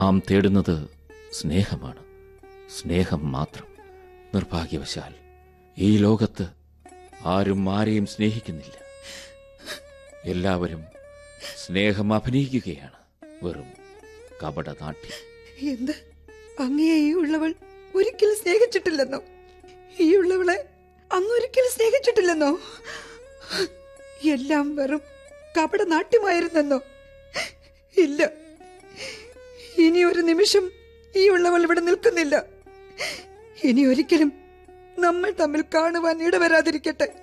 നാം തേടുന്നത് സ്നേഹമാണ് സ്നേഹം മാത്രം നിർഭാഗ്യവശാൽ ഈ ലോകത്ത് ആരും ആരെയും സ്നേഹിക്കുന്നില്ല എല്ലാവരും സ്നേഹം അഭിനയിക്കുകയാണ് വെറും കപടനാട്യം എന്ത് അങ്ങയെ ഈ ഉള്ളവൾ ഒരിക്കലും സ്നേഹിച്ചിട്ടില്ലെന്നോ ഈ ഉള്ളവളെ അങ്ങ് ഒരിക്കലും സ്നേഹിച്ചിട്ടില്ലെന്നോ എല്ലാം വെറും കപട നാട്യമായിരുന്നെന്നോ ഇല്ല ഇനി ഒരു നിമിഷം ഈ ഉള്ളവൾ ഇവിടെ നിൽക്കുന്നില്ല ഇനി ഒരിക്കലും നമ്മൾ തമ്മിൽ കാണുവാൻ ഇടവരാതിരിക്കട്ടെ